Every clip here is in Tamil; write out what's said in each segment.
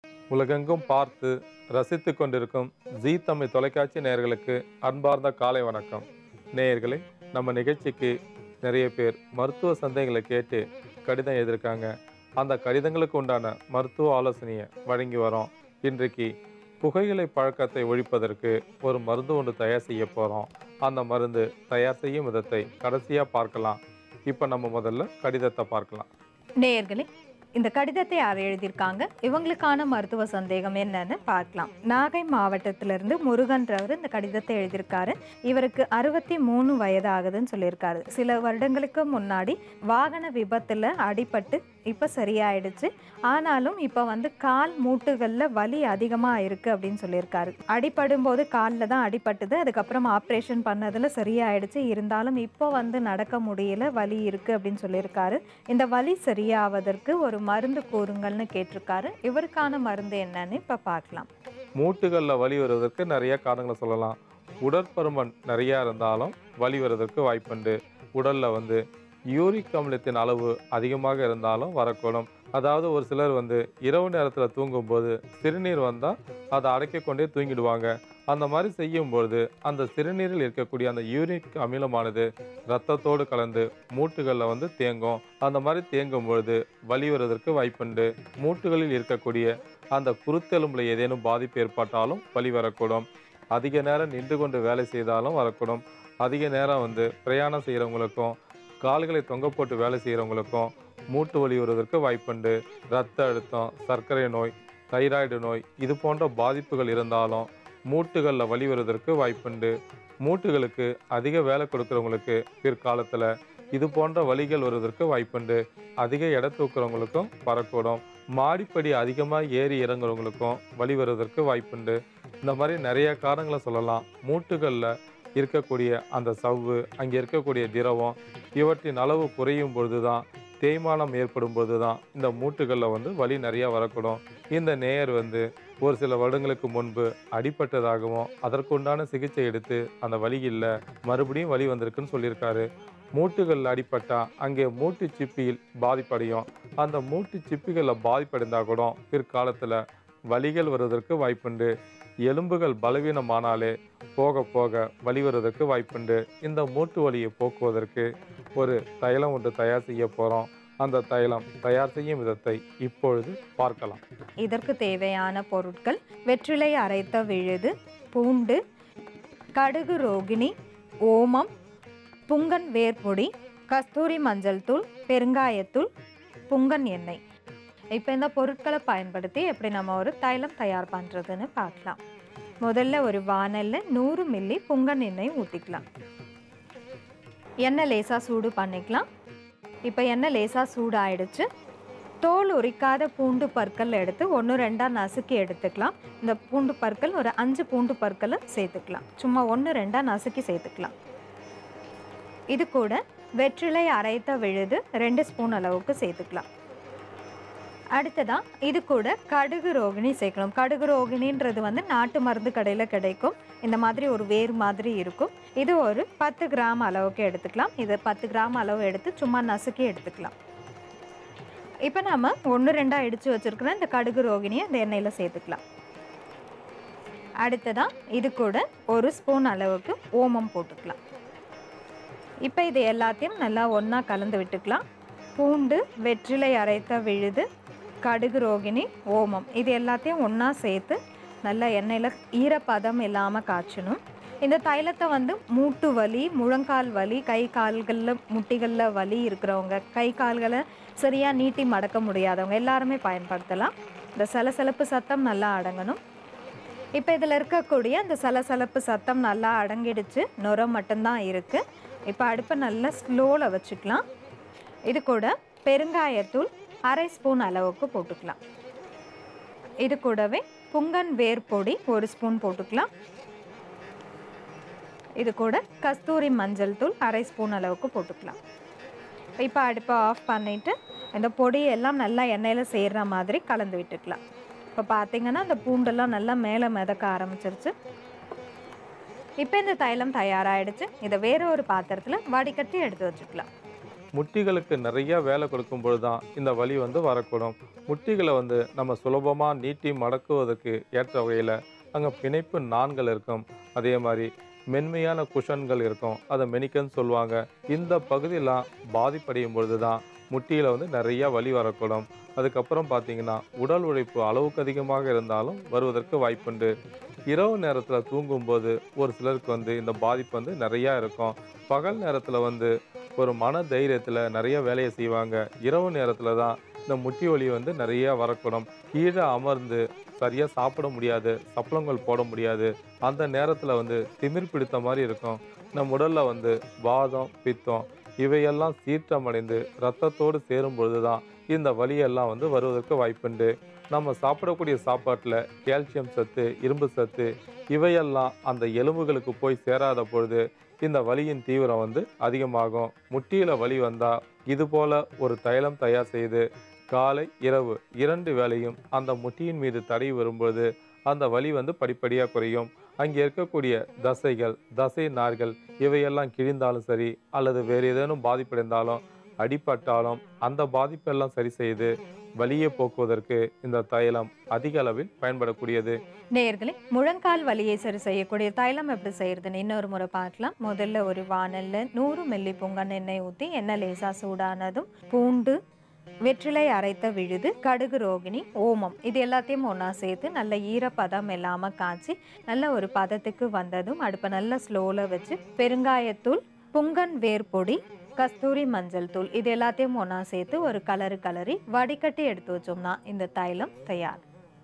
உலகெங்கும் பார்த்து ரசித்து கொண்டிருக்கும் ஜீ தமிழ் தொலைக்காட்சி நேயர்களுக்கு அன்பார்ந்த காலை வணக்கம் நேயர்களே நம்ம நிகழ்ச்சிக்கு நிறைய பேர் மருத்துவ சந்தேகங்களை கேட்டு கடிதம் எழுதியிருக்காங்க அந்த கடிதங்களுக்கு உண்டான மருத்துவ ஆலோசனையை வழங்கி வரோம் இன்றைக்கு புகையிலை பழக்கத்தை ஒழிப்பதற்கு ஒரு மருந்து ஒன்று தயார் செய்ய போகிறோம் அந்த மருந்து தயார் செய்யும் விதத்தை கடைசியாக பார்க்கலாம் இப்போ நம்ம முதல்ல கடிதத்தை பார்க்கலாம் நேயர்களே இந்த கடிதத்தை யார் எழுதியிருக்காங்க இவங்களுக்கான மருத்துவ சந்தேகம் என்னன்னு பார்க்கலாம் நாகை மாவட்டத்திலிருந்து முருகன்றவர் இந்த கடிதத்தை எழுதியிருக்காரு இவருக்கு அறுபத்தி மூணு வயது ஆகுதுன்னு சொல்லியிருக்காரு சில வருடங்களுக்கு முன்னாடி வாகன விபத்துல அடிபட்டு இப்போ சரியாயிடுச்சு ஆனாலும் இப்போ வந்து கால் மூட்டுகளில் வலி அதிகமாக இருக்குது அப்படின்னு சொல்லியிருக்காரு அடிபடும் போது காலில் தான் அடிபட்டுது அதுக்கப்புறம் ஆப்ரேஷன் பண்ணதில் சரியாயிடுச்சு இருந்தாலும் இப்போ வந்து நடக்க முடியல வலி இருக்குது அப்படின்னு சொல்லியிருக்காரு இந்த வலி சரியாவதற்கு ஒரு மருந்து கூறுங்கள்னு கேட்டிருக்காரு இவருக்கான மருந்து என்னன்னு இப்போ பார்க்கலாம் மூட்டுகளில் வலி வருவதற்கு நிறைய காரணங்களை சொல்லலாம் உடற்பருமன் நிறையா இருந்தாலும் வலி வருவதற்கு வாய்ப்புண்டு உடலில் வந்து யூரிக் அமிலத்தின் அளவு அதிகமாக இருந்தாலும் வரக்கூடும் அதாவது ஒரு சிலர் வந்து இரவு நேரத்தில் தூங்கும்போது சிறுநீர் வந்தால் அதை அடக்கிக் கொண்டே தூங்கிடுவாங்க அந்த மாதிரி செய்யும்பொழுது அந்த சிறுநீரில் இருக்கக்கூடிய அந்த யூரிக் அமிலமானது ரத்தத்தோடு கலந்து மூட்டுகளில் வந்து தேங்கும் அந்த மாதிரி தேங்கும் பொழுது வலி வருவதற்கு வாய்ப்புண்டு மூட்டுகளில் இருக்கக்கூடிய அந்த குருத்தெலும்பில் ஏதேனும் பாதிப்பு ஏற்பட்டாலும் வலி வரக்கூடும் அதிக நேரம் நின்று கொண்டு வேலை செய்தாலும் வரக்கூடும் அதிக நேரம் வந்து பிரயாணம் செய்கிறவங்களுக்கும் கால்களை தொங்க போட்டு வேலை செய்கிறவங்களுக்கும் மூட்டு வலி வருவதற்கு வாய்ப்புண்டு இரத்த அழுத்தம் சர்க்கரை நோய் தைராய்டு நோய் இது போன்ற பாதிப்புகள் இருந்தாலும் மூட்டுகளில் வலி வருவதற்கு வாய்ப்புண்டு மூட்டுகளுக்கு அதிக வேலை கொடுக்குறவங்களுக்கு பிற்காலத்தில் இது போன்ற வலிகள் வருவதற்கு வாய்ப்புண்டு அதிக எடை தூக்குறவங்களுக்கும் வரக்கூடும் மாடிப்படி அதிகமாக ஏறி இறங்குறவங்களுக்கும் வலி வருவதற்கு வாய்ப்புண்டு இந்த மாதிரி நிறைய காரணங்களை சொல்லலாம் மூட்டுகளில் இருக்கக்கூடிய அந்த சவ்வு அங்கே இருக்கக்கூடிய திரவம் இவற்றின் அளவு குறையும் பொழுது தான் தேய்மானம் ஏற்படும் பொழுது தான் இந்த மூட்டுகளில் வந்து வலி நிறையா வரக்கூடும் இந்த நேயர் வந்து ஒரு சில வருடங்களுக்கு முன்பு அடிபட்டதாகவும் அதற்குண்டான சிகிச்சை எடுத்து அந்த வலி இல்லை மறுபடியும் வலி வந்திருக்குன்னு சொல்லியிருக்காரு மூட்டுகளில் அடிபட்டா அங்கே மூட்டு சிப்பியில் பாதிப்படையும் அந்த மூட்டு சிப்பிகளில் பாதிப்படைந்தால் கூட பிற்காலத்தில் வலிகள் வருவதற்கு வாய்ப்புண்டு எலும்புகள் பலவீனமானாலே போக போக வலி வருவதற்கு வாய்ப்புண்டு இந்த மூட்டு வலியை போக்குவதற்கு ஒரு தைலம் ஒன்று தயார் செய்ய போகிறோம் அந்த தைலம் தயார் செய்யும் விதத்தை இப்பொழுது பார்க்கலாம் இதற்கு தேவையான பொருட்கள் வெற்றிலை அரைத்த விழுது பூண்டு கடுகு ரோகிணி ஓமம் புங்கன் வேர்பொடி கஸ்தூரி மஞ்சள் தூள் பெருங்காயத்தூள் புங்கன் எண்ணெய் இப்போ இந்த பொருட்களை பயன்படுத்தி எப்படி நம்ம ஒரு தைலம் தயார் பண்ணுறதுன்னு பார்க்கலாம் முதல்ல ஒரு வானலில் நூறு மில்லி புங்கன் எண்ணெய் ஊற்றிக்கலாம் எண்ணெய் லேசாக சூடு பண்ணிக்கலாம் இப்போ எண்ணெய் லேசாக சூடாயிடுச்சு தோல் உரிக்காத பூண்டு பற்கள் எடுத்து ஒன்று ரெண்டாக நசுக்கி எடுத்துக்கலாம் இந்த பூண்டு பற்கள் ஒரு அஞ்சு பூண்டு பற்களை சேர்த்துக்கலாம் சும்மா ஒன்று ரெண்டாக நசுக்கி சேர்த்துக்கலாம் இது கூட வெற்றிலை அரைத்த விழுது ரெண்டு ஸ்பூன் அளவுக்கு சேர்த்துக்கலாம் அடுத்ததான் இது கூட கடுகு ரோகிணி சேர்க்கணும் கடுகு ரோகிணின்றது வந்து நாட்டு மருந்து கடையில் கிடைக்கும் இந்த மாதிரி ஒரு வேர் மாதிரி இருக்கும் இது ஒரு பத்து கிராம் அளவுக்கு எடுத்துக்கலாம் இது பத்து கிராம் அளவு எடுத்து சும்மா நசுக்கி எடுத்துக்கலாம் இப்போ நம்ம ஒன்று ரெண்டாக இடித்து வச்சுருக்கிற இந்த கடுகு ரோகிணியை இந்த எண்ணெயில் சேர்த்துக்கலாம் அடுத்ததான் இது கூட ஒரு ஸ்பூன் அளவுக்கு ஓமம் போட்டுக்கலாம் இப்போ இது எல்லாத்தையும் நல்லா ஒன்றா கலந்து விட்டுக்கலாம் பூண்டு வெற்றிலை அரைத்த விழுது கடுகு ரோகிணி ஓமம் இது எல்லாத்தையும் ஒன்றா சேர்த்து நல்லா எண்ணெயில் ஈரப்பதம் இல்லாமல் காய்ச்சணும் இந்த தைலத்தை வந்து மூட்டு வலி முழங்கால் வலி கை கால்களில் முட்டிகளில் வலி இருக்கிறவங்க கை கால்களை சரியாக நீட்டி மடக்க முடியாதவங்க எல்லாருமே பயன்படுத்தலாம் இந்த சலசலப்பு சத்தம் நல்லா அடங்கணும் இப்போ இதில் இருக்கக்கூடிய அந்த சலசலப்பு சத்தம் நல்லா அடங்கிடுச்சு நுரம் மட்டும்தான் இருக்குது இப்போ அடுப்பை நல்லா ஸ்லோவில் வச்சுக்கலாம் இது கூட பெருங்காயத்தூள் அரை ஸ்பூன் அளவுக்கு போட்டுக்கலாம் இது கூடவே புங்கன் வேர் பொடி ஒரு ஸ்பூன் போட்டுக்கலாம் இது கூட கஸ்தூரி மஞ்சள் தூள் அரை ஸ்பூன் அளவுக்கு போட்டுக்கலாம் இப்போ அடுப்பை ஆஃப் பண்ணிவிட்டு இந்த பொடி எல்லாம் நல்லா எண்ணெயில் சேர்கிற மாதிரி கலந்து விட்டுக்கலாம் இப்போ பார்த்தீங்கன்னா இந்த பூண்டெல்லாம் நல்லா மேலே மிதக்க ஆரம்பிச்சிருச்சு இப்போ இந்த தைலம் தயாராகிடுச்சு இதை வேற ஒரு பாத்திரத்தில் வடிகட்டி எடுத்து வச்சுக்கலாம் முட்டிகளுக்கு நிறைய வேலை கொடுக்கும் பொழுது தான் இந்த வலி வந்து வரக்கூடும் முட்டிகளை வந்து நம்ம சுலபமாக நீட்டி மடக்குவதற்கு ஏற்ற வகையில் அங்கே பிணைப்பு நான்கள் இருக்கும் அதே மாதிரி மென்மையான குஷன்கள் இருக்கும் அதை மெனிக்கன்னு சொல்லுவாங்க இந்த பகுதியெல்லாம் பாதிப்படையும் பொழுது தான் முட்டியில் வந்து நிறைய வலி வரக்கூடும் அதுக்கப்புறம் பார்த்தீங்கன்னா உடல் உழைப்பு அளவுக்கு அதிகமாக இருந்தாலும் வருவதற்கு வாய்ப்புண்டு இரவு நேரத்தில் தூங்கும்போது ஒரு சிலருக்கு வந்து இந்த பாதிப்பு வந்து நிறையா இருக்கும் பகல் நேரத்தில் வந்து ஒரு மன தைரியத்தில் நிறைய வேலையை செய்வாங்க இரவு நேரத்தில் தான் இந்த முட்டி வலி வந்து நிறைய வரக்கூடும் கீழே அமர்ந்து சரியாக சாப்பிட முடியாது சப்பளங்கள் போட முடியாது அந்த நேரத்தில் வந்து திமிர் பிடித்த மாதிரி இருக்கும் நம்ம உடலில் வந்து வாதம் பித்தம் இவையெல்லாம் சீற்றமடைந்து ரத்தத்தோடு சேரும் பொழுது தான் இந்த வலியெல்லாம் வந்து வருவதற்கு வாய்ப்புண்டு நம்ம சாப்பிடக்கூடிய சாப்பாட்டில் கால்சியம் சத்து இரும்பு சத்து இவையெல்லாம் அந்த எலும்புகளுக்கு போய் சேராத பொழுது இந்த வலியின் தீவிரம் வந்து அதிகமாகும் முட்டியில் வலி வந்தால் இது போல ஒரு தைலம் தயார் செய்து காலை இரவு இரண்டு வேளையும் அந்த முட்டியின் மீது தடை வரும்பொழுது அந்த வலி வந்து படிப்படியாக குறையும் அங்கே இருக்கக்கூடிய தசைகள் தசை நார்கள் இவையெல்லாம் கிழிந்தாலும் சரி அல்லது வேறு ஏதேனும் பாதிப்படைந்தாலும் அடிபட்டாலும் அந்த பாதிப்பெல்லாம் சரி செய்து வலியை போக்குவதற்கு இந்த தைலம் அதிக அளவில் பயன்படக்கூடியது நேயர்களே முழங்கால் வலியை சரி செய்யக்கூடிய தைலம் எப்படி செய்யறதுன்னு இன்னொரு முறை பார்க்கலாம் முதல்ல ஒரு வானல்ல நூறு மில்லி பொங்கன் எண்ணெய் ஊற்றி எண்ணெய் லேசா சூடானதும் பூண்டு வெற்றிலை அரைத்த விழுது கடுகு ரோகிணி ஓமம் இது எல்லாத்தையும் ஒன்றா சேர்த்து நல்ல ஈரப்பதம் இல்லாமல் காய்ச்சி நல்ல ஒரு பதத்துக்கு வந்ததும் அடுப்பை நல்ல ஸ்லோவில் வச்சு பெருங்காயத்தூள் புங்கன் வேர்பொடி கஸ்தூரி மஞ்சள் தூள் இது எல்லாத்தையும் ஒன்றா சேர்த்து ஒரு கலரு கலரி வடிகட்டி எடுத்து வச்சோம்னா இந்த தைலம் தயார்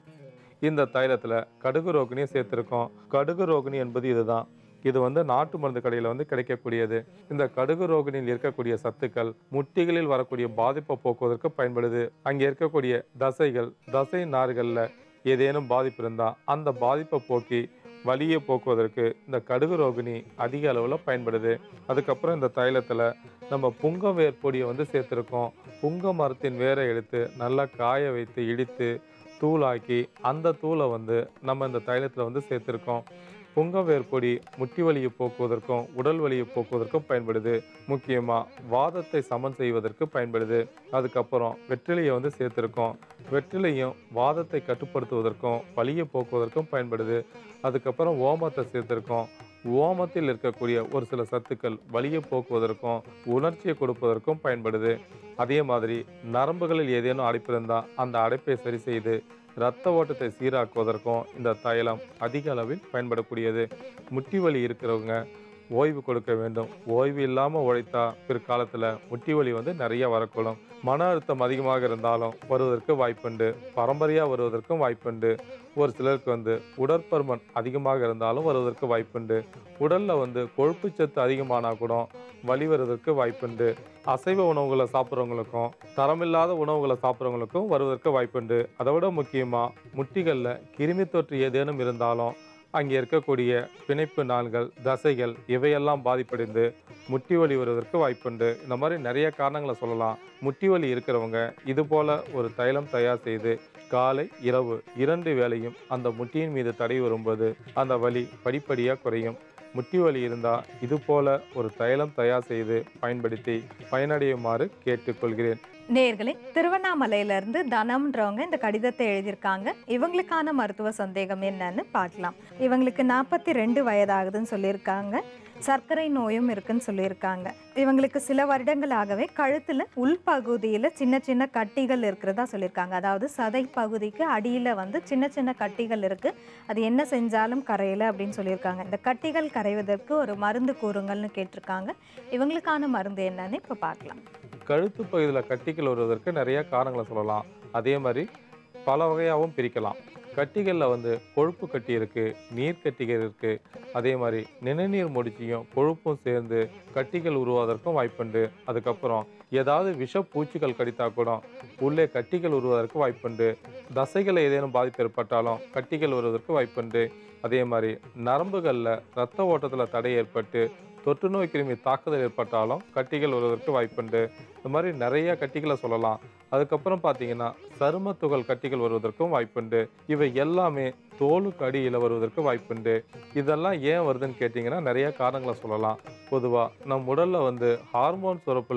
இந்த தைலத்தில் கடுகு ரோகிணியை சேர்த்துருக்கோம் கடுகு ரோகிணி என்பது இதுதான் இது வந்து நாட்டு மருந்து கடையில் வந்து கிடைக்கக்கூடியது இந்த கடுகு ரோகிணியில் இருக்கக்கூடிய சத்துக்கள் முட்டிகளில் வரக்கூடிய பாதிப்பை போக்குவதற்கு பயன்படுது அங்கே இருக்கக்கூடிய தசைகள் தசை நார்களில் ஏதேனும் பாதிப்பு இருந்தால் அந்த பாதிப்பை போக்கி வலியை போக்குவதற்கு இந்த கடுகு ரோகிணி அதிக அளவில் பயன்படுது அதுக்கப்புறம் இந்த தைலத்தில் நம்ம புங்க வேர் பொடியை வந்து சேர்த்துருக்கோம் புங்க மரத்தின் வேரை எடுத்து நல்லா காய வைத்து இடித்து தூளாக்கி அந்த தூளை வந்து நம்ம இந்த தைலத்தில் வந்து சேர்த்துருக்கோம் புங்கவேர் பொடி முட்டி வலியை போக்குவதற்கும் உடல் வலியை போக்குவதற்கும் பயன்படுது முக்கியமாக வாதத்தை சமன் செய்வதற்கு பயன்படுது அதுக்கப்புறம் வெற்றிலையை வந்து சேர்த்துருக்கோம் வெற்றிலையும் வாதத்தை கட்டுப்படுத்துவதற்கும் வலியை போக்குவதற்கும் பயன்படுது அதுக்கப்புறம் ஓமத்தை சேர்த்துருக்கோம் ஓமத்தில் இருக்கக்கூடிய ஒரு சில சத்துக்கள் வலியை போக்குவதற்கும் உணர்ச்சியை கொடுப்பதற்கும் பயன்படுது அதே மாதிரி நரம்புகளில் ஏதேனும் அடைப்பு இருந்தால் அந்த அடைப்பை சரி செய்து இரத்த ஓட்டத்தை சீராக்குவதற்கும் இந்த தைலம் அதிக அளவில் பயன்படக்கூடியது முட்டி வலி இருக்கிறவங்க ஓய்வு கொடுக்க வேண்டும் ஓய்வு இல்லாமல் உழைத்தா பிற்காலத்தில் முட்டி வலி வந்து நிறைய வரக்கூடும் மன அழுத்தம் அதிகமாக இருந்தாலும் வருவதற்கு வாய்ப்புண்டு பரம்பரையாக வருவதற்கும் வாய்ப்புண்டு ஒரு சிலருக்கு வந்து உடற்பருமன் அதிகமாக இருந்தாலும் வருவதற்கு வாய்ப்புண்டு உடலில் வந்து கொழுப்புச்சத்து அதிகமானா கூட வலி வருவதற்கு வாய்ப்புண்டு அசைவ உணவுகளை சாப்பிட்றவங்களுக்கும் தரமில்லாத உணவுகளை சாப்பிட்றவங்களுக்கும் வருவதற்கு வாய்ப்புண்டு அதை விட முக்கியமாக முட்டிகளில் கிருமி தொற்று ஏதேனும் இருந்தாலும் அங்கே இருக்கக்கூடிய பிணைப்பு நாள்கள் தசைகள் இவையெல்லாம் பாதிப்படைந்து முட்டி வலி வருவதற்கு வாய்ப்புண்டு இந்த மாதிரி நிறைய காரணங்களை சொல்லலாம் முட்டி வலி இருக்கிறவங்க இது போல ஒரு தைலம் தயார் செய்து காலை இரவு இரண்டு வேளையும் அந்த முட்டியின் மீது தடை வரும்போது அந்த வலி படிப்படியாக குறையும் முட்டி வலி இருந்தால் இது போல ஒரு தைலம் தயார் செய்து பயன்படுத்தி பயனடையுமாறு கேட்டுக்கொள்கிறேன் நேர்களே திருவண்ணாமலையிலேருந்து தனம்ன்றவங்க இந்த கடிதத்தை எழுதியிருக்காங்க இவங்களுக்கான மருத்துவ சந்தேகம் என்னன்னு பார்க்கலாம் இவங்களுக்கு நாற்பத்தி ரெண்டு வயதாகுதுன்னு சொல்லியிருக்காங்க சர்க்கரை நோயும் இருக்குன்னு சொல்லியிருக்காங்க இவங்களுக்கு சில வருடங்களாகவே கழுத்தில் உள்பகுதியில் சின்ன சின்ன கட்டிகள் இருக்கிறதா சொல்லியிருக்காங்க அதாவது சதை பகுதிக்கு அடியில் வந்து சின்ன சின்ன கட்டிகள் இருக்குது அது என்ன செஞ்சாலும் கரையலை அப்படின்னு சொல்லியிருக்காங்க இந்த கட்டிகள் கரைவதற்கு ஒரு மருந்து கூறுங்கள்னு கேட்டிருக்காங்க இவங்களுக்கான மருந்து என்னன்னு இப்போ பார்க்கலாம் கழுத்து பகுதியில் கட்டிகள் வருவதற்கு நிறைய காரணங்களை சொல்லலாம் அதே மாதிரி பல வகையாகவும் பிரிக்கலாம் கட்டிகளில் வந்து கொழுப்பு கட்டி இருக்குது நீர் கட்டிகள் இருக்குது அதே மாதிரி நிணநீர் முடிச்சியும் கொழுப்பும் சேர்ந்து கட்டிகள் உருவாவதற்கும் வாய்ப்புண்டு அதுக்கப்புறம் ஏதாவது விஷ பூச்சிகள் கடித்தா கூட உள்ளே கட்டிகள் உருவாவதற்கு வாய்ப்புண்டு தசைகளை ஏதேனும் பாதிப்பு ஏற்பட்டாலும் கட்டிகள் வருவதற்கு வாய்ப்புண்டு அதே மாதிரி நரம்புகளில் ரத்த ஓட்டத்தில் தடை ஏற்பட்டு தொற்று நோய் கிருமி தாக்குதல் ஏற்பட்டாலும் கட்டிகள் வருவதற்கு வாய்ப்புண்டு இந்த மாதிரி நிறைய கட்டிகளை சொல்லலாம் அதுக்கப்புறம் பார்த்தீங்கன்னா சரும துகள் கட்டிகள் வருவதற்கும் வாய்ப்புண்டு இவை எல்லாமே தோலுக்கு அடியில் வருவதற்கு வாய்ப்புண்டு இதெல்லாம் ஏன் வருதுன்னு கேட்டிங்கன்னா நிறைய காரணங்களை சொல்லலாம் பொதுவாக நம் உடலில் வந்து ஹார்மோன் சுரப்பில்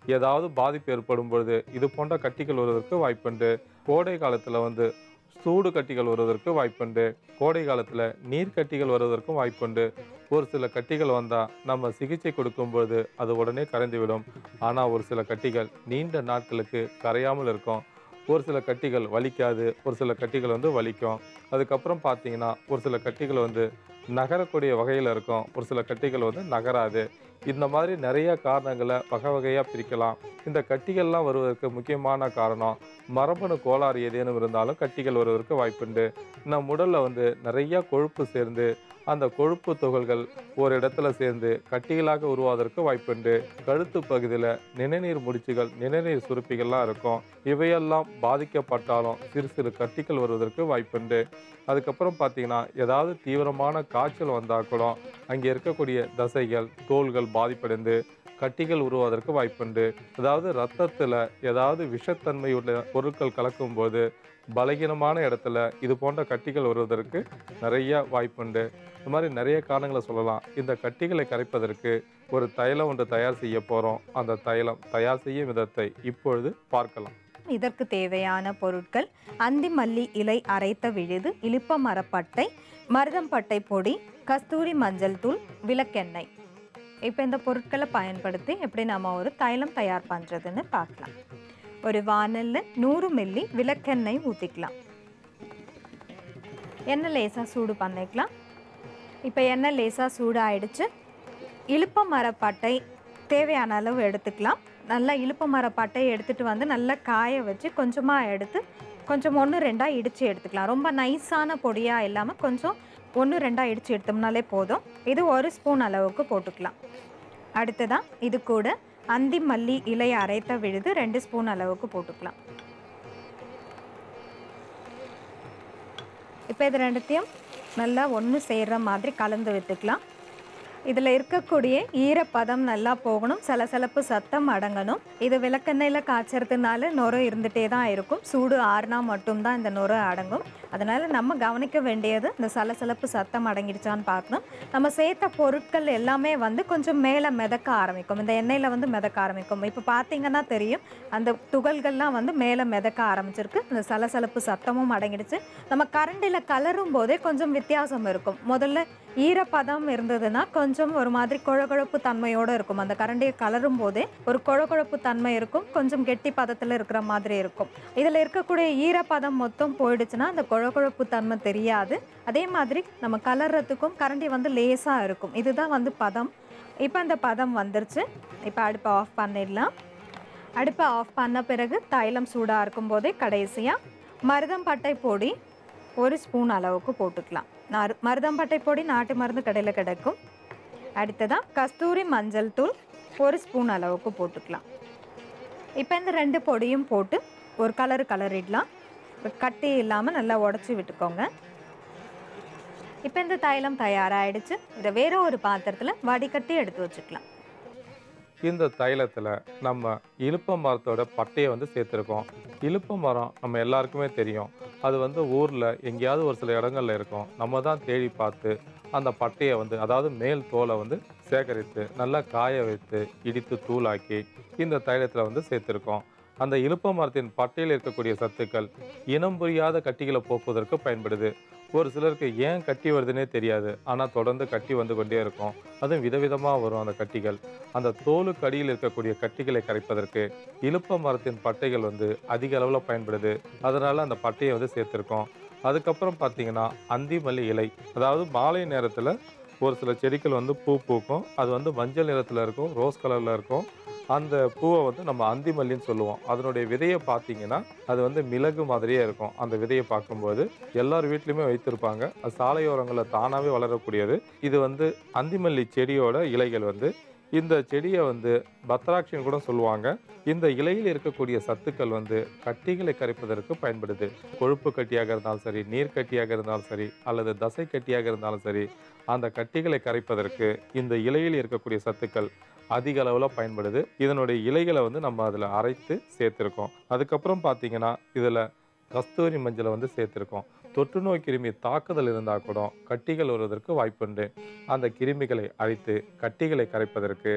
ஏதாவது பாதிப்பு ஏற்படும் பொழுது இது போன்ற கட்டிகள் வருவதற்கு வாய்ப்புண்டு கோடை காலத்தில் வந்து சூடு கட்டிகள் வருவதற்கு வாய்ப்புண்டு கோடை காலத்தில் நீர் கட்டிகள் வருவதற்கும் வாய்ப்புண்டு ஒரு சில கட்டிகள் வந்தால் நம்ம சிகிச்சை கொடுக்கும்போது அது உடனே கரைந்துவிடும் ஆனால் ஒரு சில கட்டிகள் நீண்ட நாட்களுக்கு கரையாமல் இருக்கும் ஒரு சில கட்டிகள் வலிக்காது ஒரு சில கட்டிகள் வந்து வலிக்கும் அதுக்கப்புறம் பார்த்தீங்கன்னா ஒரு சில கட்டிகள் வந்து நகரக்கூடிய வகையில் இருக்கும் ஒரு சில கட்டிகள் வந்து நகராது இந்த மாதிரி நிறைய காரணங்களை வகை வகையாக பிரிக்கலாம் இந்த கட்டிகள்லாம் வருவதற்கு முக்கியமான காரணம் மரபணு கோளாறு ஏதேனும் இருந்தாலும் கட்டிகள் வருவதற்கு வாய்ப்புண்டு நம் உடலில் வந்து நிறைய கொழுப்பு சேர்ந்து அந்த கொழுப்பு துகள்கள் ஒரு இடத்துல சேர்ந்து கட்டிகளாக உருவாவதற்கு வாய்ப்புண்டு கழுத்து பகுதியில் நிணநீர் முடிச்சுகள் நிணநீர் சுருப்பிகள்லாம் இருக்கும் இவையெல்லாம் பாதிக்கப்பட்டாலும் சிறு சிறு கட்டிகள் வருவதற்கு வாய்ப்புண்டு அதுக்கப்புறம் பார்த்தீங்கன்னா ஏதாவது தீவிரமான காய்ச்சல் வந்தால் கூட அங்கே இருக்கக்கூடிய தசைகள் தோள்கள் பாதிப்படைந்து கட்டிகள் உருவாவதற்கு வாய்ப்புண்டு அதாவது ரத்தத்தில் ஏதாவது விஷத்தன்மை உள்ள பொருட்கள் கலக்கும்போது பலகீனமான இடத்துல இது போன்ற கட்டிகள் வருவதற்கு நிறைய வாய்ப்புண்டு இந்த மாதிரி நிறைய காரணங்களை சொல்லலாம் இந்த கட்டிகளை கரைப்பதற்கு ஒரு தைலம் ஒன்று தயார் செய்ய போகிறோம் அந்த தைலம் தயார் செய்யும் விதத்தை இப்பொழுது பார்க்கலாம் இதற்கு தேவையான பொருட்கள் அந்தி மல்லி இலை அரைத்த விழுது இலுப்ப மரப்பட்டை மருதம்பட்டை பொடி கஸ்தூரி மஞ்சள் தூள் விளக்கெண்ணெய் இப்போ இந்த பொருட்களை பயன்படுத்தி எப்படி நம்ம ஒரு தைலம் தயார் பண்ணுறதுன்னு பார்க்கலாம் ஒரு வானலில் நூறு மில்லி விளக்கெண்ணெய் ஊற்றிக்கலாம் எண்ணெய் லேசாக சூடு பண்ணிக்கலாம் இப்போ எண்ணெய் லேசாக சூடாயிடுச்சு இலுப்ப மரப்பட்டை தேவையான அளவு எடுத்துக்கலாம் நல்லா இலுப்ப மரப்பட்டை எடுத்துகிட்டு வந்து நல்லா காய வச்சு கொஞ்சமாக எடுத்து கொஞ்சம் ஒன்று ரெண்டாக இடித்து எடுத்துக்கலாம் ரொம்ப நைஸான பொடியாக இல்லாமல் கொஞ்சம் ஒன்று ரெண்டாக இடித்து எடுத்தோம்னாலே போதும் இது ஒரு ஸ்பூன் அளவுக்கு போட்டுக்கலாம் அடுத்ததான் இது கூட அந்தி மல்லி இலை அரைத்த விழுது ரெண்டு ஸ்பூன் அளவுக்கு போட்டுக்கலாம் இப்போ இது ரெண்டுத்தையும் நல்லா ஒன்று சேர்ற மாதிரி கலந்து விட்டுக்கலாம் இதில் இருக்கக்கூடிய ஈரப்பதம் நல்லா போகணும் சலசலப்பு சத்தம் அடங்கணும் இது விளக்கெண்ணெயில் காய்ச்சறதுனால நுரை இருந்துகிட்டே தான் இருக்கும் சூடு ஆறுனா மட்டும்தான் இந்த நுரை அடங்கும் அதனால் நம்ம கவனிக்க வேண்டியது இந்த சலசலப்பு சத்தம் அடங்கிடுச்சான்னு பார்க்கணும் நம்ம சேர்த்த பொருட்கள் எல்லாமே வந்து கொஞ்சம் மேலே மிதக்க ஆரம்பிக்கும் இந்த எண்ணெயில் வந்து மிதக்க ஆரம்பிக்கும் இப்போ பார்த்தீங்கன்னா தெரியும் அந்த துகள்கள்லாம் வந்து மேலே மிதக்க ஆரம்பிச்சிருக்கு இந்த சலசலப்பு சத்தமும் அடங்கிடுச்சு நம்ம கரண்டில் கலரும் போதே கொஞ்சம் வித்தியாசம் இருக்கும் முதல்ல ஈரப்பதம் இருந்ததுன்னா கொஞ்சம் ஒரு மாதிரி குழகுழப்பு தன்மையோடு இருக்கும் அந்த கரண்டியை கலரும் போதே ஒரு குழகுழப்பு தன்மை இருக்கும் கொஞ்சம் கெட்டி பதத்தில் இருக்கிற மாதிரி இருக்கும் இதில் இருக்கக்கூடிய ஈரப்பதம் மொத்தம் போயிடுச்சுன்னா அந்த குழகுழப்பு தன்மை தெரியாது அதே மாதிரி நம்ம கலர்றதுக்கும் கரண்டி வந்து லேசாக இருக்கும் இதுதான் வந்து பதம் இப்போ அந்த பதம் வந்துருச்சு இப்போ அடுப்பை ஆஃப் பண்ணிடலாம் அடுப்பை ஆஃப் பண்ண பிறகு தைலம் சூடாக இருக்கும் போதே கடைசியாக மருதம்பட்டை பொடி ஒரு ஸ்பூன் அளவுக்கு போட்டுக்கலாம் நறு மருதம்பட்டை பொடி நாட்டு மருந்து கடையில் கிடைக்கும் அடுத்ததாக கஸ்தூரி மஞ்சள் தூள் ஒரு ஸ்பூன் அளவுக்கு போட்டுக்கலாம் இப்போ இந்த ரெண்டு பொடியும் போட்டு ஒரு கலர் கலரிடலாம் கட்டி இல்லாமல் நல்லா உடச்சி விட்டுக்கோங்க இப்போ இந்த தைலம் தயாராகிடுச்சு இதை வேற ஒரு பாத்திரத்தில் வடிகட்டி எடுத்து வச்சுக்கலாம் இந்த தைலத்தில் நம்ம இலுப்ப மரத்தோட பட்டையை வந்து சேர்த்துருக்கோம் இலுப்ப மரம் நம்ம எல்லாருக்குமே தெரியும் அது வந்து ஊரில் எங்கேயாவது ஒரு சில இடங்கள்ல இருக்கும் நம்ம தான் தேடி பார்த்து அந்த பட்டையை வந்து அதாவது மேல் தோலை வந்து சேகரித்து நல்லா காய வைத்து இடித்து தூளாக்கி இந்த தைலத்தில் வந்து சேர்த்துருக்கோம் அந்த இலுப்ப மரத்தின் பட்டையில் இருக்கக்கூடிய சத்துக்கள் இனம் புரியாத கட்டிகளை போக்குவதற்கு பயன்படுது ஒரு சிலருக்கு ஏன் கட்டி வருதுன்னே தெரியாது ஆனால் தொடர்ந்து கட்டி வந்து கொண்டே இருக்கும் அதுவும் விதவிதமாக வரும் அந்த கட்டிகள் அந்த தோலுக்கு அடியில் இருக்கக்கூடிய கட்டிகளை கரைப்பதற்கு இலுப்ப மரத்தின் பட்டைகள் வந்து அதிக அளவில் பயன்படுது அதனால் அந்த பட்டையை வந்து சேர்த்துருக்கோம் அதுக்கப்புறம் பார்த்தீங்கன்னா அந்தி மல்லி இலை அதாவது மாலை நேரத்தில் ஒரு சில செடிகள் வந்து பூ பூக்கும் அது வந்து மஞ்சள் நிறத்தில் இருக்கும் ரோஸ் கலரில் இருக்கும் அந்த பூவை வந்து நம்ம அந்தி மல்லின்னு சொல்லுவோம் அதனுடைய விதையை பார்த்தீங்கன்னா அது வந்து மிளகு மாதிரியே இருக்கும் அந்த விதையை பார்க்கும்போது எல்லார் வீட்லையுமே வைத்திருப்பாங்க அது சாலையோரங்களில் தானாகவே வளரக்கூடியது இது வந்து அந்திமல்லி செடியோட இலைகள் வந்து இந்த செடியை வந்து பத்ராட்சின்னு கூட சொல்லுவாங்க இந்த இலையில் இருக்கக்கூடிய சத்துக்கள் வந்து கட்டிகளை கரைப்பதற்கு பயன்படுது கொழுப்பு கட்டியாக இருந்தாலும் சரி நீர் கட்டியாக இருந்தாலும் சரி அல்லது தசை கட்டியாக இருந்தாலும் சரி அந்த கட்டிகளை கரைப்பதற்கு இந்த இலையில் இருக்கக்கூடிய சத்துக்கள் அதிக அளவில் பயன்படுது இதனுடைய இலைகளை வந்து நம்ம அதில் அரைத்து சேர்த்துருக்கோம் அதுக்கப்புறம் பார்த்தீங்கன்னா இதில் கஸ்தூரி மஞ்சளை வந்து சேர்த்துருக்கோம் தொற்று நோய் கிருமி தாக்குதல் இருந்தால் கூட கட்டிகள் வருவதற்கு வாய்ப்புண்டு அந்த கிருமிகளை அழித்து கட்டிகளை கரைப்பதற்கு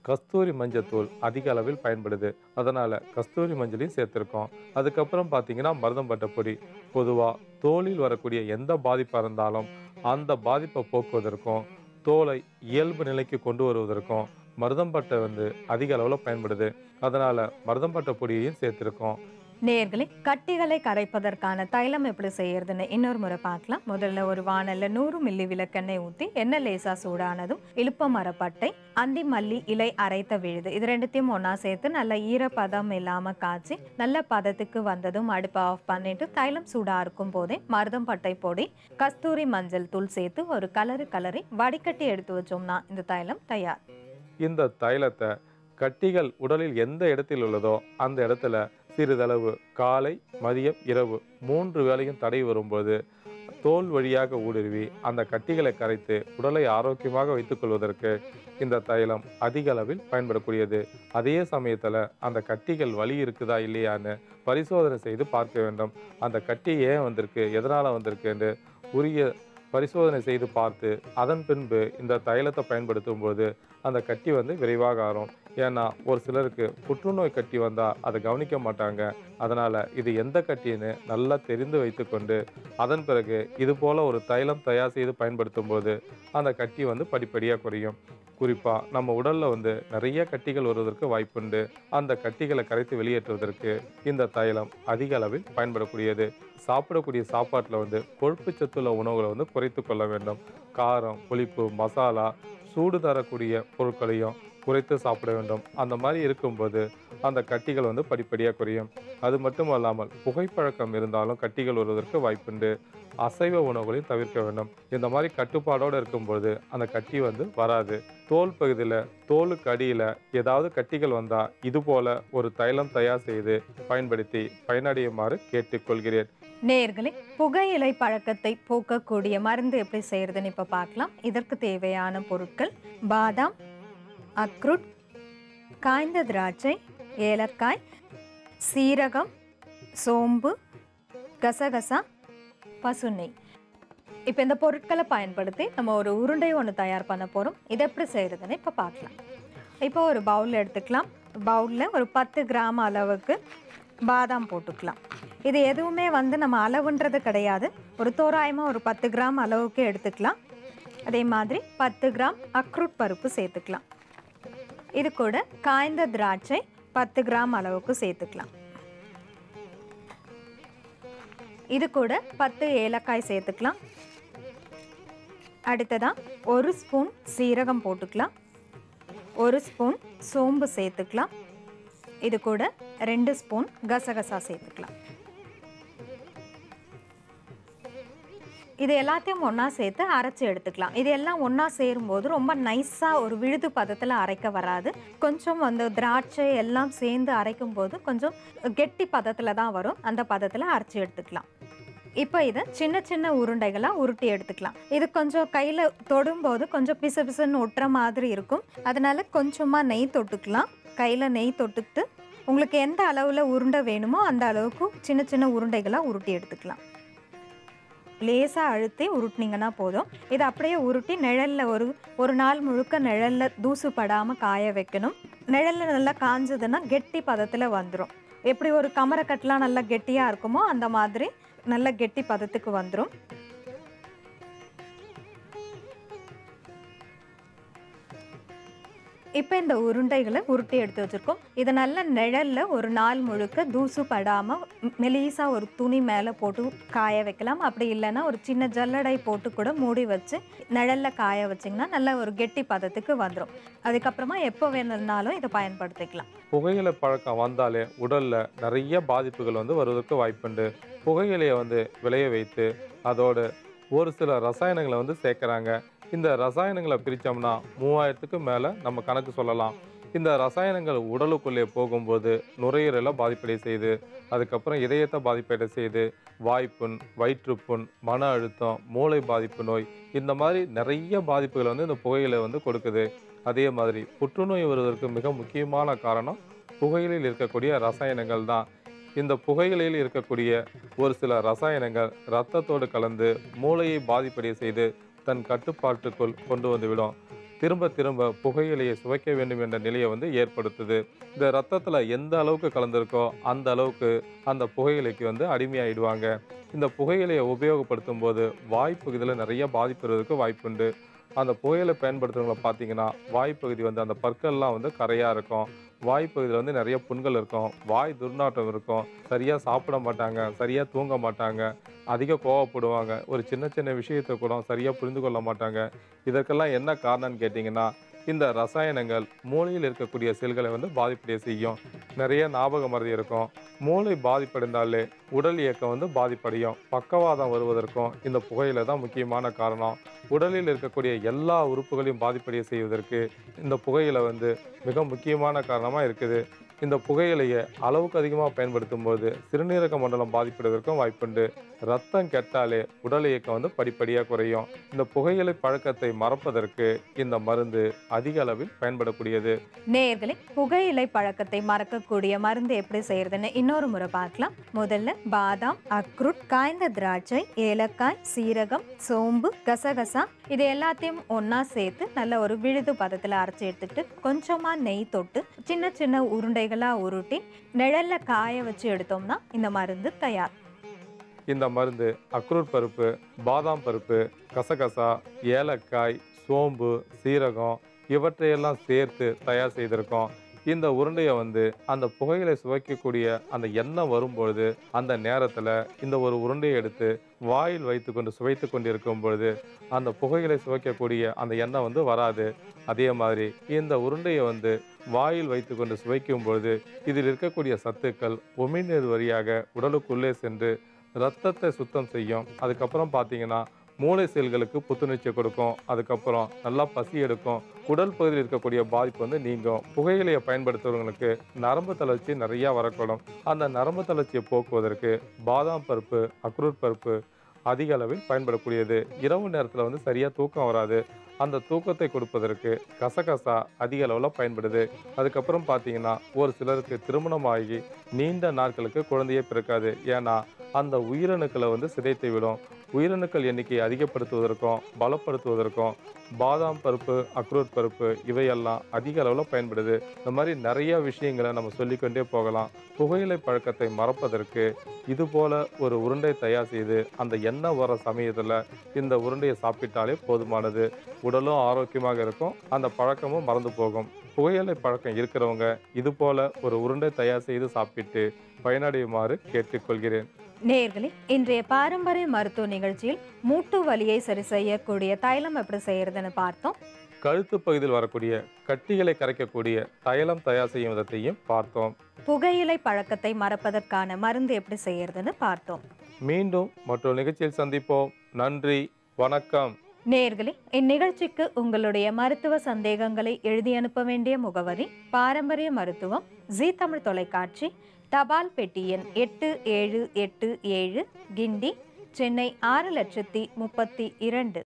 கஸ்தூரி மஞ்சத்தூள் அதிக அளவில் பயன்படுது அதனால கஸ்தூரி மஞ்சளையும் சேர்த்திருக்கோம் அதுக்கப்புறம் பார்த்தீங்கன்னா மருதம்பட்டை பொடி பொதுவாக தோலில் வரக்கூடிய எந்த பாதிப்பாக இருந்தாலும் அந்த பாதிப்பை போக்குவதற்கும் தோலை இயல்பு நிலைக்கு கொண்டு வருவதற்கும் மருதம்பட்டை வந்து அதிக அளவில் பயன்படுது அதனால மருதம்பட்டை பொடியையும் சேர்த்திருக்கோம் நேர்களே கட்டிகளை கரைப்பதற்கான தைலம் எப்படி செய்யறதுன்னு இன்னொரு முறை பார்க்கலாம் முதல்ல ஒரு வானல்ல நூறு மில்லி விளக்கெண்ணெய் ஊற்றி எண்ணெய் லேசா சூடானதும் இழுப்ப மரப்பட்டை அந்தி மல்லி இலை அரைத்த விழுது இது ரெண்டுத்தையும் ஒன்றா சேர்த்து நல்ல ஈரப்பதம் இல்லாமல் காய்ச்சி நல்ல பதத்துக்கு வந்ததும் அடுப்பை ஆஃப் பண்ணிட்டு தைலம் சூடா இருக்கும் போதே மருதம் பட்டை பொடி கஸ்தூரி மஞ்சள் தூள் சேர்த்து ஒரு கலரு கலரி வடிகட்டி எடுத்து வச்சோம்னா இந்த தைலம் தயார் இந்த தைலத்தை கட்டிகள் உடலில் எந்த இடத்தில் உள்ளதோ அந்த இடத்துல சிறிதளவு காலை மதியம் இரவு மூன்று வேளையும் தடை வரும்போது தோல் வழியாக ஊடுருவி அந்த கட்டிகளை கரைத்து உடலை ஆரோக்கியமாக வைத்துக் கொள்வதற்கு இந்த தைலம் அதிக அளவில் பயன்படக்கூடியது அதே சமயத்தில் அந்த கட்டிகள் வலி இருக்குதா இல்லையான்னு பரிசோதனை செய்து பார்க்க வேண்டும் அந்த கட்டி ஏன் வந்திருக்கு எதனால் வந்திருக்குன்னு உரிய பரிசோதனை செய்து பார்த்து அதன் பின்பு இந்த தைலத்தை பயன்படுத்தும் போது அந்த கட்டி வந்து விரைவாக ஆறும் ஏன்னா ஒரு சிலருக்கு புற்றுநோய் கட்டி வந்தால் அதை கவனிக்க மாட்டாங்க அதனால் இது எந்த கட்டின்னு நல்லா தெரிந்து வைத்துக்கொண்டு அதன் பிறகு இது போல் ஒரு தைலம் தயார் செய்து பயன்படுத்தும் போது அந்த கட்டி வந்து படிப்படியாக குறையும் குறிப்பாக நம்ம உடலில் வந்து நிறைய கட்டிகள் வருவதற்கு வாய்ப்புண்டு அந்த கட்டிகளை கரைத்து வெளியேற்றுவதற்கு இந்த தைலம் அதிக அளவில் பயன்படக்கூடியது சாப்பிடக்கூடிய சாப்பாட்டில் வந்து கொழுப்பு சத்துள்ள உணவுகளை வந்து குறைத்து கொள்ள வேண்டும் காரம் புளிப்பு மசாலா சூடு தரக்கூடிய பொருட்களையும் குறைத்து சாப்பிட வேண்டும் அந்த மாதிரி இருக்கும்போது அந்த கட்டிகள் வந்து படிப்படியாக குறையும் அது மட்டும் அல்லாமல் புகைப்பழக்கம் இருந்தாலும் கட்டிகள் வருவதற்கு வாய்ப்புண்டு அசைவ உணவுகளையும் தவிர்க்க வேண்டும் இந்த மாதிரி கட்டுப்பாடோடு இருக்கும்போது அந்த கட்டி வந்து வராது தோல் பகுதியில் தோலுக்கு அடியில் ஏதாவது கட்டிகள் வந்தால் இது போல ஒரு தைலம் தயார் செய்து பயன்படுத்தி பயனடையுமாறு கேட்டுக்கொள்கிறேன் நேர்களே புகையிலை பழக்கத்தை போக்கக்கூடிய மருந்து எப்படி செய்யறதுன்னு இப்போ பார்க்கலாம் இதற்கு தேவையான பொருட்கள் பாதாம் அக்ருட் காய்ந்த திராட்சை ஏலக்காய் சீரகம் சோம்பு கசகசா பசுநெய் இப்போ இந்த பொருட்களை பயன்படுத்தி நம்ம ஒரு உருண்டை ஒன்று தயார் பண்ண போகிறோம் இதை எப்படி செய்கிறதுன்னு இப்போ பார்க்கலாம் இப்போ ஒரு பவுல் எடுத்துக்கலாம் பவுலில் ஒரு பத்து கிராம் அளவுக்கு பாதாம் போட்டுக்கலாம் இது எதுவுமே வந்து நம்ம அளவுன்றது கிடையாது ஒரு தோராயமாக ஒரு பத்து கிராம் அளவுக்கு எடுத்துக்கலாம் அதே மாதிரி பத்து கிராம் அக்ரூட் பருப்பு சேர்த்துக்கலாம் இது கூட காய்ந்த திராட்சை பத்து கிராம் அளவுக்கு சேர்த்துக்கலாம் இது கூட பத்து ஏலக்காய் சேர்த்துக்கலாம் அடுத்ததா ஒரு ஸ்பூன் சீரகம் போட்டுக்கலாம் ஒரு ஸ்பூன் சோம்பு சேர்த்துக்கலாம் இது கூட ரெண்டு ஸ்பூன் கசகசா சேர்த்துக்கலாம் இது எல்லாத்தையும் ஒன்றா சேர்த்து அரைச்சி எடுத்துக்கலாம் இது எல்லாம் ஒன்றா சேரும்போது ரொம்ப நைஸாக ஒரு விழுது பதத்தில் அரைக்க வராது கொஞ்சம் வந்து திராட்சை எல்லாம் சேர்ந்து அரைக்கும் போது கொஞ்சம் கெட்டி பதத்தில் தான் வரும் அந்த பதத்தில் அரைச்சி எடுத்துக்கலாம் இப்போ இதை சின்ன சின்ன உருண்டைகளாக உருட்டி எடுத்துக்கலாம் இது கொஞ்சம் கையில் தொடும்போது கொஞ்சம் பிசு பிசுன்னு ஒட்டுற மாதிரி இருக்கும் அதனால கொஞ்சமாக நெய் தொட்டுக்கலாம் கையில் நெய் தொட்டுக்கிட்டு உங்களுக்கு எந்த அளவில் உருண்டை வேணுமோ அந்த அளவுக்கு சின்ன சின்ன உருண்டைகளாக உருட்டி எடுத்துக்கலாம் லேசாக அழுத்தி உருட்டினீங்கன்னா போதும் இதை அப்படியே உருட்டி நிழலில் ஒரு ஒரு நாள் முழுக்க நிழலில் தூசு படாமல் காய வைக்கணும் நிழலில் நல்லா காஞ்சதுன்னா கெட்டி பதத்தில் வந்துடும் எப்படி ஒரு கமரக்கட்டெலாம் நல்லா கெட்டியாக இருக்குமோ அந்த மாதிரி நல்ல கெட்டி பதத்துக்கு வந்துடும் இப்போ இந்த உருண்டைகளை உருட்டி எடுத்து வச்சுருக்கோம் இதை நல்ல நிழலில் ஒரு நாள் முழுக்க தூசு படாமல் மெலிசாக ஒரு துணி மேலே போட்டு காய வைக்கலாம் அப்படி இல்லைன்னா ஒரு சின்ன ஜல்லடை போட்டு கூட மூடி வச்சு நிழலில் காய வச்சிங்கன்னா நல்ல ஒரு கெட்டி பதத்துக்கு வந்துடும் அதுக்கப்புறமா எப்போ வேணும்னாலும் இதை பயன்படுத்திக்கலாம் புகையிலை பழக்கம் வந்தாலே உடல்ல நிறைய பாதிப்புகள் வந்து வருவதற்கு வாய்ப்புண்டு புகையிலையை வந்து விளைய வைத்து அதோடு ஒரு சில ரசாயனங்களை வந்து சேர்க்குறாங்க இந்த ரசாயனங்களை பிரித்தோம்னா மூவாயிரத்துக்கு மேலே நம்ம கணக்கு சொல்லலாம் இந்த ரசாயனங்கள் உடலுக்குள்ளே போகும்போது நுரையீரலை பாதிப்படை செய்யுது அதுக்கப்புறம் இதயத்தை பாதிப்படை செய்யுது வாய்ப்புண் வயிற்றுப்புண் மன அழுத்தம் மூளை பாதிப்பு நோய் இந்த மாதிரி நிறைய பாதிப்புகளை வந்து இந்த புகையிலை வந்து கொடுக்குது அதே மாதிரி புற்றுநோய் வருவதற்கு மிக முக்கியமான காரணம் புகையிலையில் இருக்கக்கூடிய ரசாயனங்கள் தான் இந்த புகையிலையில் இருக்கக்கூடிய ஒரு சில ரசாயனங்கள் இரத்தத்தோடு கலந்து மூளையை பாதிப்படைய செய்து தன் கட்டுப்பாட்டுக்குள் கொண்டு வந்துவிடும் திரும்ப திரும்ப புகையிலையை சுவைக்க வேண்டும் என்ற நிலையை வந்து ஏற்படுத்துது இந்த ரத்தத்தில் எந்த அளவுக்கு கலந்திருக்கோ அந்த அளவுக்கு அந்த புகையிலைக்கு வந்து அடிமையாயிடுவாங்க இந்த புகையிலையை உபயோகப்படுத்தும் போது வாய்ப்பகுதியில் நிறைய பாதிப்பு வருவதற்கு வாய்ப்புண்டு அந்த புகையிலை பயன்படுத்துறவங்கள பார்த்தீங்கன்னா வாய்ப்பகுதி வந்து அந்த பற்கள்லாம் வந்து கரையாக இருக்கும் வாய்ப்பகுதியில் வந்து நிறைய புண்கள் இருக்கும் வாய் துர்நாற்றம் இருக்கும் சரியாக சாப்பிட மாட்டாங்க சரியாக தூங்க மாட்டாங்க அதிக கோவப்படுவாங்க ஒரு சின்ன சின்ன விஷயத்தை கூட சரியாக புரிந்து கொள்ள மாட்டாங்க இதற்கெல்லாம் என்ன காரணம்னு கேட்டிங்கன்னா இந்த ரசாயனங்கள் மூளையில் இருக்கக்கூடிய செல்களை வந்து பாதிப்படைய செய்யும் நிறைய ஞாபக மறதி இருக்கும் மூளை பாதிப்படைந்தாலே உடல் இயக்கம் வந்து பாதிப்படையும் பக்கவாதம் வருவதற்கும் இந்த புகையில தான் முக்கியமான காரணம் உடலில் இருக்கக்கூடிய எல்லா உறுப்புகளையும் பாதிப்படைய செய்வதற்கு இந்த புகையில வந்து மிக முக்கியமான காரணமாக இருக்குது இந்த புகையிலையை அளவுக்கு அதிகமாக பயன்படுத்தும் போது சிறுநீரக மண்டலம் பாதிப்படைவதற்கும் வாய்ப்புண்டு ரத்தம் கெட்டாலே உடல் இயக்கம் வந்து படிப்படியாக குறையும் இந்த புகையிலை பழக்கத்தை மறப்பதற்கு இந்த மருந்து அதிக அளவில் பயன்படக்கூடியது நேயர்களே புகையிலை பழக்கத்தை மறக்கக்கூடிய மருந்து எப்படி செய்யறதுன்னு இன்னொரு முறை பார்க்கலாம் முதல்ல பாதாம் அக்ரூட் காய்ந்த திராட்சை ஏலக்காய் சீரகம் சோம்பு கசகசா இது எல்லாத்தையும் ஒண்ணா சேர்த்து நல்ல ஒரு விழுது பதத்துல அரைச்சி எடுத்துக்கிட்டு கொஞ்சமா நெய் தொட்டு சின்ன சின்ன உருண்டைகளா உருட்டி நிழல்ல காய வச்சு எடுத்தோம்னா இந்த மருந்து தயார் இந்த மருந்து அக்ரூட் பருப்பு பாதாம் பருப்பு கசகசா ஏலக்காய் சோம்பு சீரகம் இவற்றையெல்லாம் சேர்த்து தயார் செய்திருக்கோம் இந்த உருண்டையை வந்து அந்த புகையிலை சுவைக்கக்கூடிய அந்த எண்ணெய் வரும்பொழுது அந்த நேரத்தில் இந்த ஒரு உருண்டையை எடுத்து வாயில் வைத்துக்கொண்டு சுவைத்து கொண்டிருக்கும் பொழுது அந்த புகையிலை சுவைக்கக்கூடிய அந்த எண்ணெய் வந்து வராது அதே மாதிரி இந்த உருண்டையை வந்து வாயில் வைத்துக்கொண்டு சுவைக்கும் பொழுது இதில் இருக்கக்கூடிய சத்துக்கள் உமிழ்நீர் வழியாக உடலுக்குள்ளே சென்று ரத்தத்தை சுத்தம் செய்யும் அதுக்கப்புறம் பார்த்தீங்கன்னா மூளை செல்களுக்கு புத்துணர்ச்சியை கொடுக்கும் அதுக்கப்புறம் நல்லா பசி எடுக்கும் உடல் பகுதியில் இருக்கக்கூடிய பாதிப்பு வந்து நீங்கும் புகையிலையை பயன்படுத்துறவங்களுக்கு நரம்பு தளர்ச்சி நிறையா வரக்கூடும் அந்த நரம்பு தளர்ச்சியை போக்குவதற்கு பாதாம் பருப்பு அக்ரூட் பருப்பு அதிக அளவில் பயன்படக்கூடியது இரவு நேரத்தில் வந்து சரியாக தூக்கம் வராது அந்த தூக்கத்தை கொடுப்பதற்கு கசகசா அதிக அளவில் பயன்படுது அதுக்கப்புறம் பார்த்தீங்கன்னா ஒரு சிலருக்கு திருமணமாகி நீண்ட நாட்களுக்கு குழந்தையே பிறக்காது ஏன்னா அந்த உயிரணுக்களை வந்து சிதைத்து விடும் உயிரணுக்கள் எண்ணிக்கையை அதிகப்படுத்துவதற்கும் பலப்படுத்துவதற்கும் பாதாம் பருப்பு அக்ரூட் பருப்பு இவையெல்லாம் அதிக அளவில் பயன்படுது இந்த மாதிரி நிறைய விஷயங்களை நம்ம சொல்லிக்கொண்டே போகலாம் புகையிலை பழக்கத்தை மறப்பதற்கு இது போல ஒரு உருண்டை தயார் செய்து அந்த எண்ணெய் வர சமயத்தில் இந்த உருண்டையை சாப்பிட்டாலே போதுமானது உடலும் ஆரோக்கியமாக இருக்கும் அந்த பழக்கமும் மறந்து போகும் புகையிலை பழக்கம் இருக்கிறவங்க இது போல ஒரு உருண்டை தயார் செய்து சாப்பிட்டு பயனடையுமாறு கேட்டுக்கொள்கிறேன் நேயர்களே இன்றைய பாரம்பரிய மருத்துவ நிகழ்ச்சியில் மூட்டு வலியை சரி செய்யக்கூடிய தைலம் எப்படி செய்யறதுன்னு பார்த்தோம் கழுத்து பகுதியில் வரக்கூடிய கட்டிகளை கரைக்கக்கூடிய தைலம் தயார் செய்யும் விதத்தையும் பார்த்தோம் புகையிலை பழக்கத்தை மறப்பதற்கான மருந்து எப்படி செய்யறதுன்னு பார்த்தோம் மீண்டும் மற்றொரு நிகழ்ச்சியில் சந்திப்போம் நன்றி வணக்கம் நேயர்களே இந்நிகழ்ச்சிக்கு உங்களுடைய மருத்துவ சந்தேகங்களை எழுதி அனுப்ப வேண்டிய முகவரி பாரம்பரிய மருத்துவம் ஜி தமிழ் தொலைக்காட்சி தபால் பெட்டி எண் எட்டு ஏழு எட்டு ஏழு கிண்டி சென்னை ஆறு லட்சத்தி முப்பத்தி இரண்டு